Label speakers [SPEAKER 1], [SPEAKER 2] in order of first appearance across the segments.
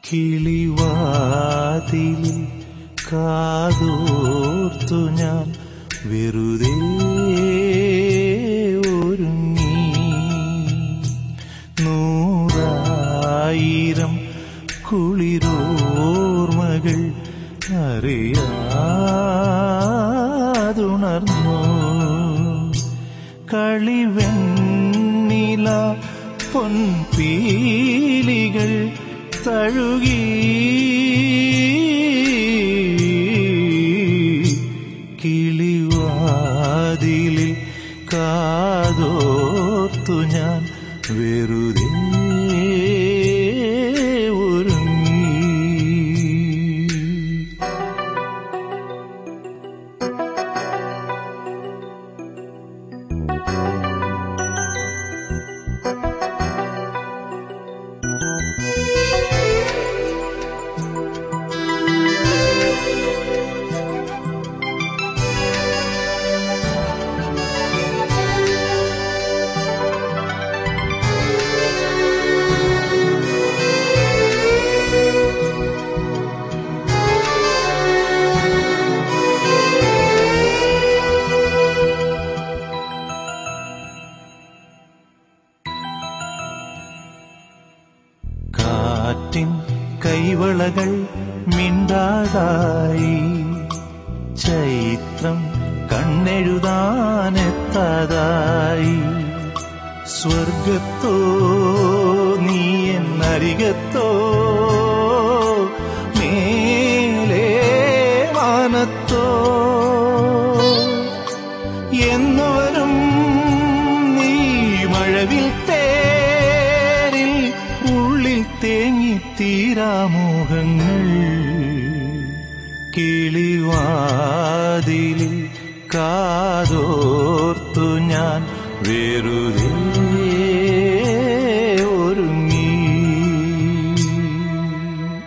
[SPEAKER 1] കിളിവാതിലിൽ കാതോർത്തു ഞാൻ വെറുതെ ഒരുങ്ങി നൂറായിരം കുളിരോർമകൾ അറിയാതുണർന്നു കളിവെണ്ണില പൊൻപീലികൾ തഴുകി കിളിവാതിലിൽ കാതോർത്തു ഞാൻ വെറുതെ ഒരുങ്ങി കാറ്റിൻ കൈവളകൾ മിണ്ടാതായി ചൈത്രം കണ്ണെഴുതാനെത്താതായി സ്വർഗത്തോ നീ എന്നരികത്തോ മേലേ വാനത്തോ എന്നുവരും നീ മഴവിൽ തേരിൽ ഉള്ളിൽ തേങ്ങി തീരാമോഹങ്ങൾ കിളിവാതിലിൽ കാതോർത്തു ഞാൻ വെറുതെ ഒരുങ്ങി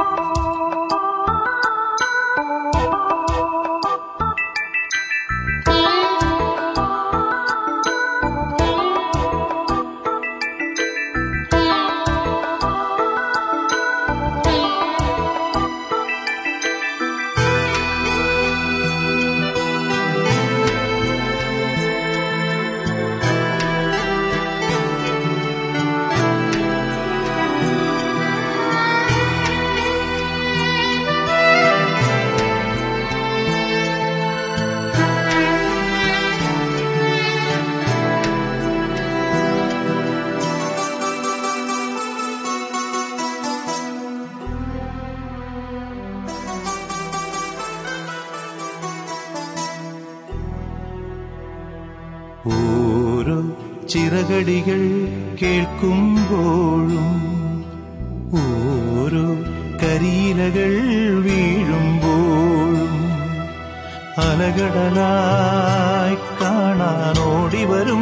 [SPEAKER 1] ഓരോ ചിറകടികൾ കേൾക്കുമ്പോഴും ഓരോ കരിയിലകൾ വീഴുമ്പോഴും അലകടലായി കാണാനോടി വരും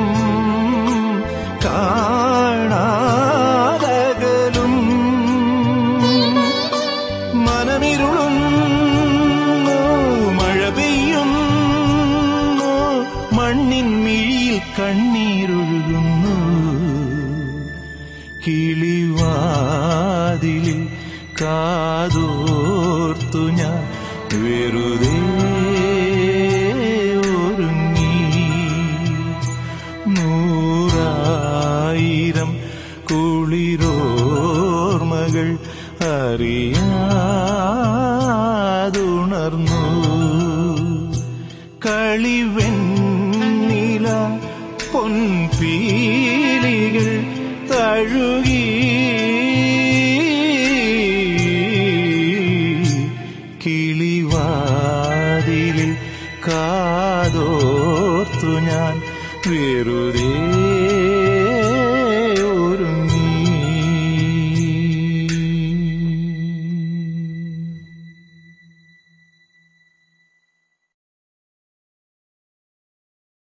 [SPEAKER 1] കാണാതകലും മനമിരുളുന്നു മഴ പെയ്യുന്നു മണ്ണിൻ മിഴിയിൽ കണ്ണീരൊഴുകുന്നു കിളിവാതിലിൽ കാതോർത്തു ഞാൻ വെറുതെ ഒരുങ്ങി നൂറായിരം കുളിരോർമകൾ അറിയാതുണർന്നു കളിവെണ്ണില പൊൻപീലികൾ തഴുകി